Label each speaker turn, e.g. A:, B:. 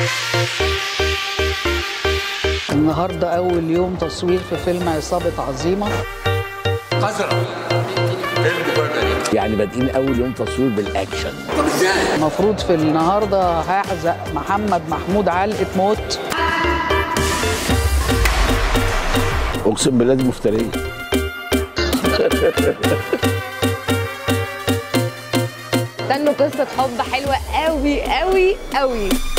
A: النهارده أول يوم تصوير في فيلم عصابة عظيمة
B: قذرة ايه المفاجأة دي؟
C: يعني بادئين اول يوم تصوير بالاكشن
B: طب ازاي؟
A: المفروض في النهارده هيحزق محمد محمود علقة موت
C: اقسم بالله دي مفتريه
D: استنوا قصة حب حلوة قوي قوي قوي